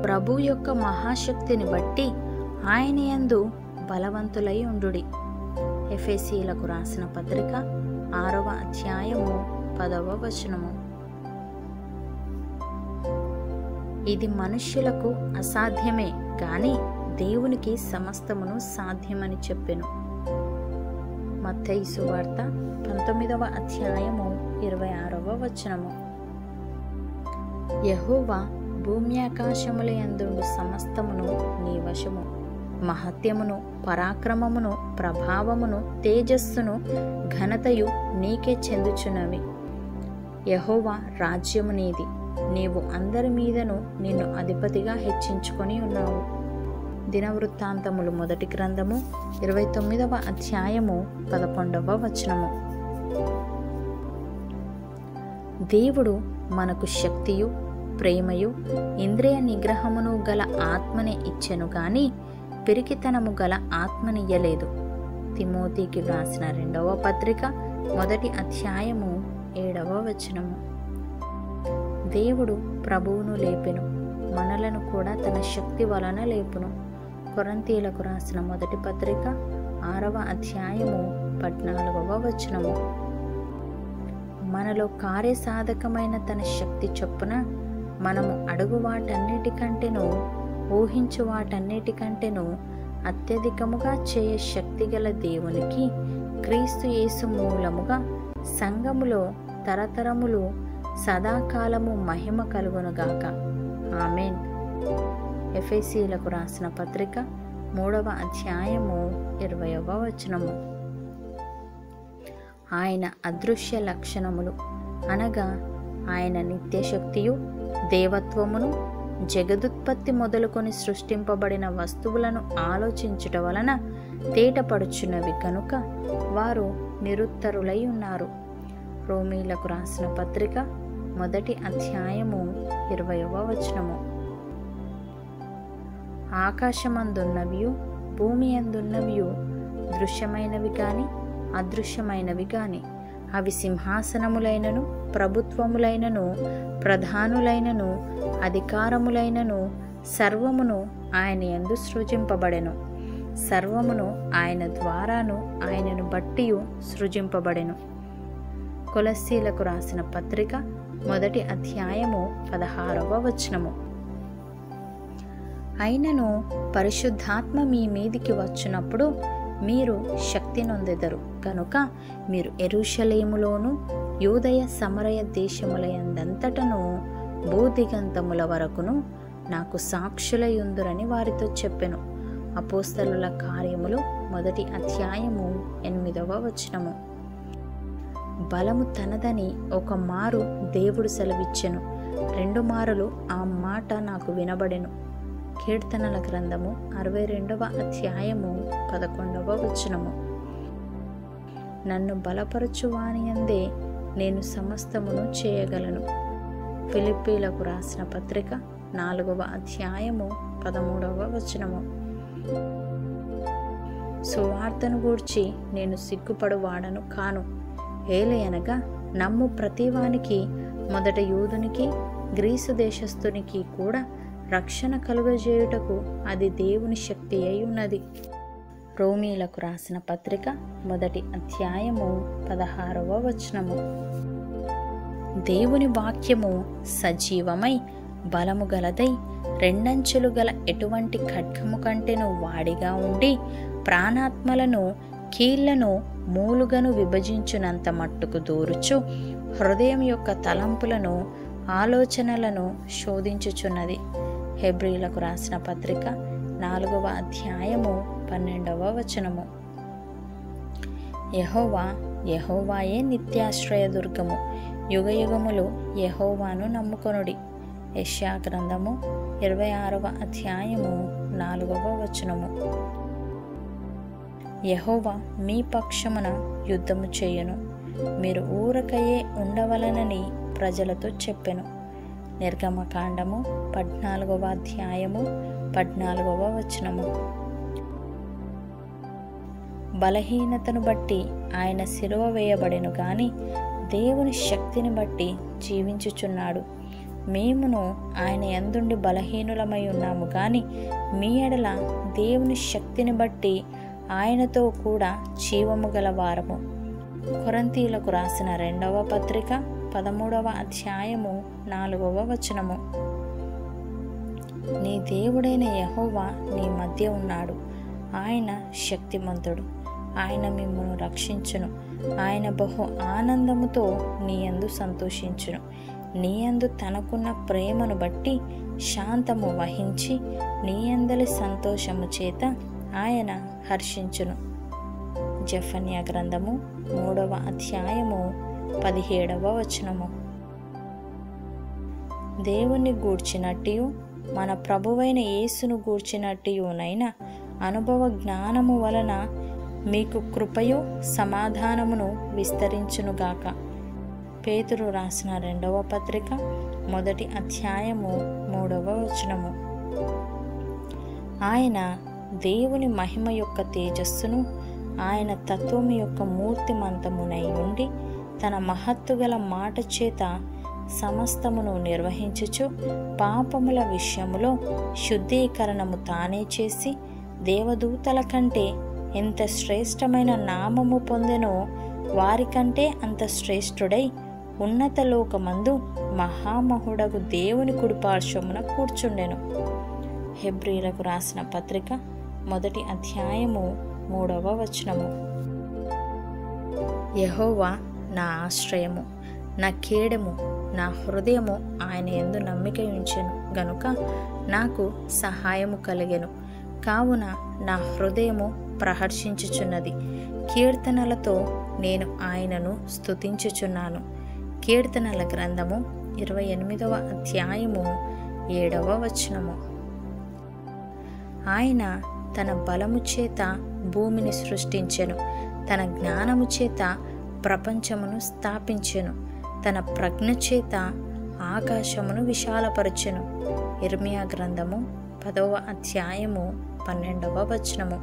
ప్రభు యొక్క మహాశక్తిని బట్టి ఆయన యందు బలవంతులై ఉండుడి ఎఫెసీలకు రాసిన పత్రిక ఆరవ అధ్యాయము పదవ వచనము ఇది మనుష్యులకు అసాధ్యమే గాని దేవునికి సమస్తమును సాధ్యమని చెప్పెను మత్తయి సువార్త పంతొమ్మిదవ అధ్యాయము ఇరవై ఆరవ వచనము యహోవా భూమ్యాకాశముల యందుండు సమస్తమును నీ వశము మహత్యమును పరాక్రమమును ప్రభావమును తేజస్సును ఘనతయు నీకే చెందుచున్నవి యహోవా రాజ్యము నీది నీవు అందరి మీదను నిన్ను అధిపతిగా హెచ్చించుకొని ఉన్నావు దినవృత్తాంతములు మొదటి గ్రంథము ఇరవై తొమ్మిదవ అధ్యాయము పదకొండవ వచనము దేవుడు మనకు శక్తియు ప్రేమయు ఇంద్రియ నిగ్రహమును గల ఆత్మని ఇచ్చెను గాని పిరికితనము గల ఆత్మనియ్యలేదు తిమోతికి వ్రాసిన రెండవ పత్రిక మొదటి అధ్యాయము ఏడవ వచనము దేవుడు ప్రభువును లేపెను మనలను కూడా తన శక్తి వలన లేపును కొరంతీలకు రాసిన మొదటి పత్రిక ఆరవ అధ్యాయము పద్నాలుగవ వచనము మనలో కార్యసాధకమైన తన శక్తి చొప్పున మనము అడుగు వాటన్నిటికంటేనూ ఊహించు వాటన్నిటికంటేనూ అత్యధికముగా చేయ శక్తిగల దేవునికి క్రీస్తు యేసు మూలముగా సంఘములో తరతరములు సదాకాలము మహిమ కలుగునుగాక ఆమెన్ ఎఫ్ఎసీలకు రాసిన పత్రిక మూడవ అధ్యాయము ఇరవయవ వచనము ఆయన అదృశ్య లక్షణములు అనగా ఆయన నిత్యశక్తియు దేవత్వమును జగదుత్పత్తి మొదలుకొని సృష్టింపబడిన వస్తువులను ఆలోచించుట వలన తేటపడుచున్నవి కనుక వారు నిరుత్తరులై ఉన్నారు రోమీలకు రాసిన పత్రిక మొదటి అధ్యాయము ఇరవయవ వచనము ఆకాశమందున్నవియు భూమి అందున్నవియు దృశ్యమైనవి కాని అదృశ్యమైనవి కాని అవి సింహాసనములైనను ప్రభుత్వములైనను ప్రధానులైనను అధికారములైనను సర్వమును ఆయన యందు సృజింపబడెను సర్వమును ఆయన ద్వారాను ఆయనను బట్టియు సృజింపబడెను కొలస్సీలకు రాసిన పత్రిక మొదటి అధ్యాయము పదహారవ వచనము అయినను పరిశుద్ధాత్మ మీ మీదికి వచ్చినప్పుడు మీరు శక్తి నొందెదరు కనుక మీరు ఎరుషలేములోను యూదయ సమరయ దేశములయందంతటను భూదిగంతముల వరకును నాకు సాక్షులయుందురని వారితో చెప్పెను అపోస్తలుల కార్యములు మొదటి అధ్యాయము ఎనిమిదవ వచనము బలము తనదని ఒక మారు దేవుడు సెలవిచ్చెను రెండు మారులు ఆ మాట నాకు వినబడెను కీర్తనల గ్రంథము అరవై రెండవ అధ్యాయము పదకొండవ వచనము నన్ను బలపరచువానియందే నేను సమస్తమును చేయగలను ఫిలిప్పీలకు రాసిన పత్రిక నాలుగవ అధ్యాయము పదమూడవ వచనము సువార్తను గూర్చి నేను సిగ్గుపడువాడను కాను ఏలయనగా నమ్ము ప్రతివానికి మొదట యూదునికి గ్రీసు దేశస్థునికి కూడా రక్షణ కలుగజేయుటకు అది దేవుని శక్తి అయి ఉన్నది రోమీలకు రాసిన పత్రిక మొదటి అధ్యాయము పదహారవ వచనము దేవుని వాక్యము సజీవమై బలము గలదై రెండంచులు గల ఎటువంటి ఖడ్గము కంటేను వాడిగా ఉండి ప్రాణాత్మలను కీళ్లను మూలుగను విభజించునంత మట్టుకు దూరుచు హృదయం యొక్క తలంపులను ఆలోచనలను శోధించుచున్నది హెబ్రిలకు రాసిన పత్రిక నాలుగవ అధ్యాయము పన్నెండవ వచనము యహోవా యహోవాయే నిత్యాశ్రయ దుర్గము యుగయుగములు యహోవాను నమ్ముకొనుడి యష్యా గ్రంథము ఇరవై ఆరవ అధ్యాయము నాలుగవ వచనము యహోవా మీ పక్షమున యుద్ధము చేయును మీరు ఊరకయే ఉండవలనని ప్రజలతో చెప్పెను నిర్గమకాండము పద్నాలుగవ అధ్యాయము పద్నాలుగవ వచనము బలహీనతను బట్టి ఆయన సిలువ వేయబడెను గాని దేవుని శక్తిని బట్టి జీవించుచున్నాడు మేమును ఆయన ఎందుండి బలహీనులమై ఉన్నాము కానీ మీ ఎడల దేవుని శక్తిని బట్టి ఆయనతో కూడా జీవము గల వారము కొరంతీలకు రాసిన రెండవ పత్రిక పదమూడవ అధ్యాయము నాలుగవ వచనము నీ దేవుడైన యహోవా నీ మధ్య ఉన్నాడు ఆయన శక్తిమంతుడు ఆయన మిమ్మల్ని రక్షించును ఆయన బహు ఆనందముతో నీ యందు సంతోషించును నీ యందు తనకున్న ప్రేమను బట్టి శాంతము వహించి నీ అందలి సంతోషము చేత ఆయన హర్షించును జఫన్యా గ్రంథము మూడవ అధ్యాయము పదిహేడవ వచనము దేవుణ్ణి గూర్చినట్టు మన ప్రభువైన యేసును గూర్చినట్టునైనా అనుభవ జ్ఞానము వలన మీకు కృపయు సమాధానమును విస్తరించునుగాక పేతురు రాసిన రెండవ పత్రిక మొదటి అధ్యాయము మూడవ వచనము ఆయన దేవుని మహిమ యొక్క తేజస్సును ఆయన తత్వము యొక్క మూర్తిమంతమునై ఉండి తన మహత్తుగల మాట చేత సమస్తమును నిర్వహించుచు పాపముల విషయములో శుద్ధీకరణము తానే చేసి దేవదూతల కంటే ఎంత శ్రేష్టమైన నామము పొందెనో వారికంటే అంత శ్రేష్ఠుడై ఉన్నత లోకమందు మహామహుడగు దేవుని కుడిపార్శ్వమున కూర్చుండెను హెబ్రీలకు రాసిన పత్రిక మొదటి అధ్యాయము మూడవ వచనము యహోవా నా ఆశ్రయము నా కేడము నా హృదయము ఆయన ఎందు నమ్మిక ఉంచెను గనుక నాకు సహాయము కలిగెను కావున నా హృదయము ప్రహర్షించుచున్నది కీర్తనలతో నేను ఆయనను స్తుతించుచున్నాను కీర్తనల గ్రంథము ఇరవై ఎనిమిదవ అధ్యాయము ఏడవ వచనము ఆయన తన బలము చేత భూమిని సృష్టించెను తన జ్ఞానము చేత ప్రపంచమును స్థాపించెను తన ప్రజ్ఞ చేత ఆకాశమును విశాలపరచెను ఇర్మియా గ్రంథము పదవ అధ్యాయము పన్నెండవ వచనము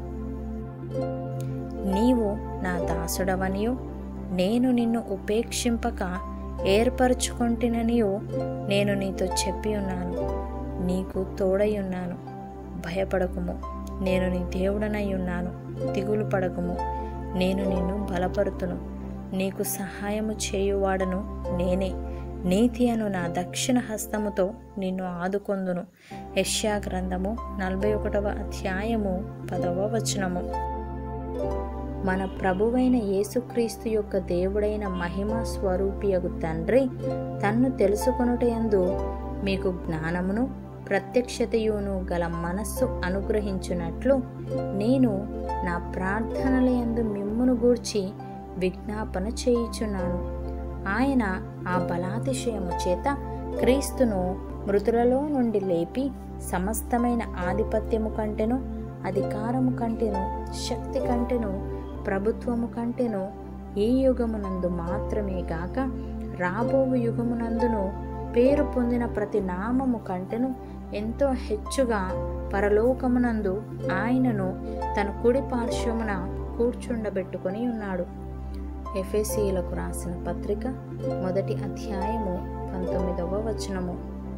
నీవు నా దాసుడవనియు నేను నిన్ను ఉపేక్షింపక ఏర్పరచుకొంటిననియు నేను నీతో చెప్పి ఉన్నాను నీకు తోడై ఉన్నాను భయపడకుము నేను నీ దేవుడనై ఉన్నాను దిగులు పడకుము నేను నిన్ను బలపరుతును నీకు సహాయము చేయువాడను నేనే నీతి అను నా దక్షిణ హస్తముతో నిన్ను ఆదుకొందును యష్యా గ్రంథము నలభై ఒకటవ అధ్యాయము పదవ వచనము మన ప్రభువైన యేసుక్రీస్తు యొక్క దేవుడైన మహిమ స్వరూపియగు తండ్రి తన్ను తెలుసుకొనుటయందు మీకు జ్ఞానమును ప్రత్యక్షతయును గల మనస్సు అనుగ్రహించున్నట్లు నేను నా ప్రార్థనలయందు మిమ్మును గూర్చి విజ్ఞాపన చేయుచున్నాను ఆయన ఆ బలాతిశయము చేత క్రీస్తును మృతులలో నుండి లేపి సమస్తమైన ఆధిపత్యము కంటెను అధికారము కంటెను శక్తి కంటెను ప్రభుత్వము కంటెను ఈ యుగమునందు మాత్రమే గాక రాబోవు యుగమునందును పేరు పొందిన ప్రతి నామము కంటెను ఎంతో హెచ్చుగా పరలోకమునందు ఆయనను తన కుడి పార్శ్వమున కూర్చుండబెట్టుకొని ఉన్నాడు ఎఫెసీలకు రాసిన పత్రిక మొదటి అధ్యాయము పంతొమ్మిదవ వచనము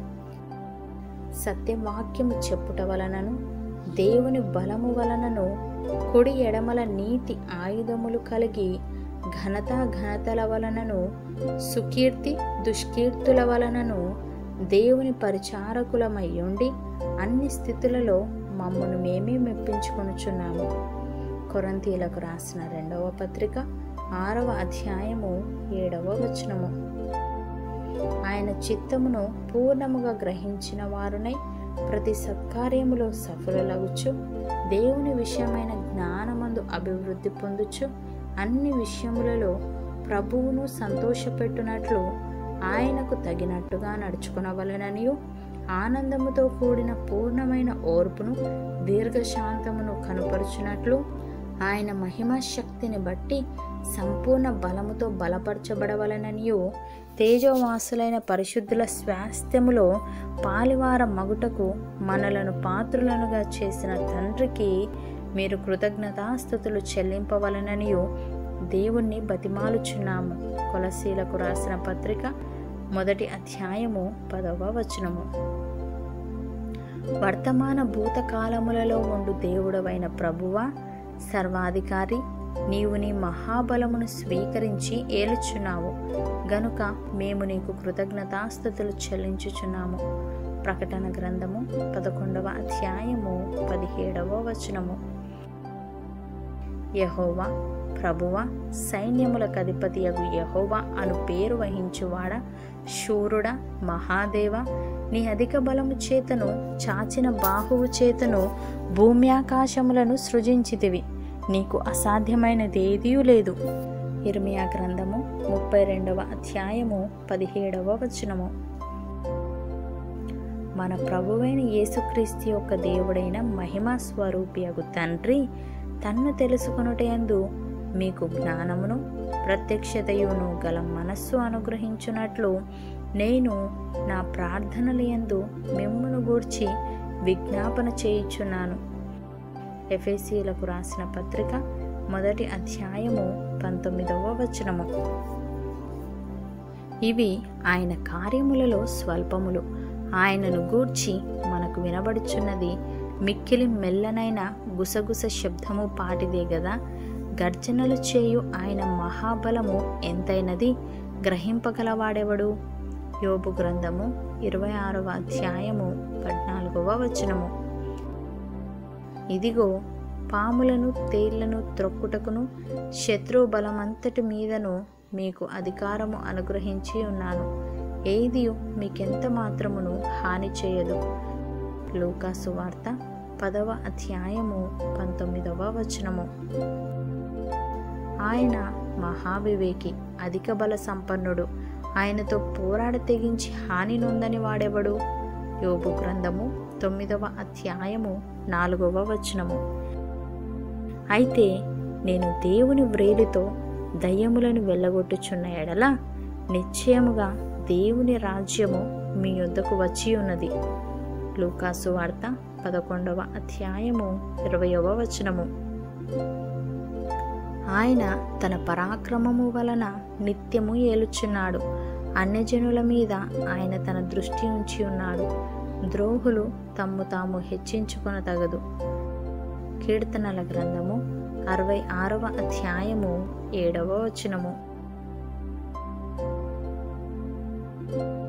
సత్యవాక్యము చెప్పుట వలనను దేవుని బలము వలనను కుడి ఎడమల నీతి ఆయుధములు కలిగి ఘనత ఘనతల వలనను సుకీర్తి దుష్కీర్తుల వలనను దేవుని పరిచారకులమై ఉండి అన్ని స్థితులలో మమ్మను మేమే మెప్పించుకొనుచున్నాము కొరంతీలకు రాసిన రెండవ పత్రిక ఆరవ అధ్యాయము ఏడవ వచనము ఆయన చిత్తమును పూర్ణముగా గ్రహించిన వారునై ప్రతి సత్కార్యములో సఫలులగుచు దేవుని విషయమైన జ్ఞానమందు అభివృద్ధి పొందుచు అన్ని విషయములలో ప్రభువును సంతోషపెట్టునట్లు ఆయనకు తగినట్టుగా నడుచుకునవలననియు ఆనందముతో కూడిన పూర్ణమైన ఓర్పును దీర్ఘశాంతమును కనుపరుచునట్లు ఆయన మహిమ శక్తిని బట్టి సంపూర్ణ బలముతో బలపరచబడవలననియు తేజోవాసులైన పరిశుద్ధుల స్వాస్థ్యములో పాలివార మగుటకు మనలను పాత్రులనుగా చేసిన తండ్రికి మీరు కృతజ్ఞతాస్థుతులు చెల్లింపవలననియు దేవుణ్ణి బతిమాలుచున్నాము కొలసీలకు రాసిన పత్రిక మొదటి అధ్యాయము పదవ వచనము వర్తమాన భూతకాలములలో ఉండు దేవుడవైన ప్రభువ సర్వాధికారి నీవు నీ మహాబలమును స్వీకరించి ఏలుచున్నావు గనుక మేము నీకు కృతజ్ఞతాస్థుతులు చెల్లించుచున్నాము ప్రకటన గ్రంథము పదకొండవ అధ్యాయము పదిహేడవ వచనము యహోవా ప్రభువ సైన్యములకు అధిపతియగు యహోవా అను పేరు వహించువాడ శూరుడ మహాదేవ నీ అధిక బలము చేతను చాచిన బాహువు చేతను భూమి ఆకాశములను సృజించితివి నీకు అసాధ్యమైనదేదీ లేదు ఇర్మియా గ్రంథము ముప్పై రెండవ అధ్యాయము పదిహేడవ వచనము మన ప్రభువైన యేసుక్రీస్తు యొక్క దేవుడైన మహిమా స్వరూపియగు తండ్రి తన్ను తెలుసుకొనుటయందు మీకు జ్ఞానమును ప్రత్యక్షతయును గల మనస్సు అనుగ్రహించున్నట్లు నేను నా ప్రార్థనలయందు మిమ్మును గూర్చి విజ్ఞాపన చేయుచున్నాను ఎఫెసీలకు రాసిన పత్రిక మొదటి అధ్యాయము పంతొమ్మిదవ వచనము ఇవి ఆయన కార్యములలో స్వల్పములు ఆయనను గూర్చి మనకు వినబడుచున్నది మిక్కిలి మెల్లనైన గుసగుస శబ్దము పాటిదే గదా గర్జనలు చేయు ఆయన మహాబలము ఎంతైనది గ్రహింపగలవాడెవడు యోబు గ్రంథము ఇరవై ఆరవ అధ్యాయము పద్నాలుగవ వచనము ఇదిగో పాములను తేళ్లను త్రొక్కుటకును శత్రు బలమంతటి మీదను మీకు అధికారము అనుగ్రహించి ఉన్నాను ఏది మీకెంత మాత్రమును హాని చేయదు లూకాసు వార్త పదవ అధ్యాయము పంతొమ్మిదవ వచనము ఆయన మహావివేకి అధిక బల సంపన్నుడు ఆయనతో పోరాడ తెగించి హాని నొందని వాడెవడు యోబు గ్రంథము తొమ్మిదవ అధ్యాయము నాలుగవ వచనము అయితే నేను దేవుని వ్రేలితో దయ్యములను వెళ్ళగొట్టుచున్న ఎడల నిశ్చయముగా దేవుని రాజ్యము మీ యొద్దకు వచ్చి ఉన్నది లూకాసు వార్త పదకొండవ అధ్యాయము ఇరవయవ వచనము ఆయన తన పరాక్రమము వలన నిత్యము ఏలుచున్నాడు అన్యజనుల మీద ఆయన తన దృష్టి ఉంచి ఉన్నాడు ద్రోహులు తమ్ము తాము హెచ్చించుకొన తగదు కీర్తనల గ్రంథము అరవై ఆరవ అధ్యాయము ఏడవ వచనము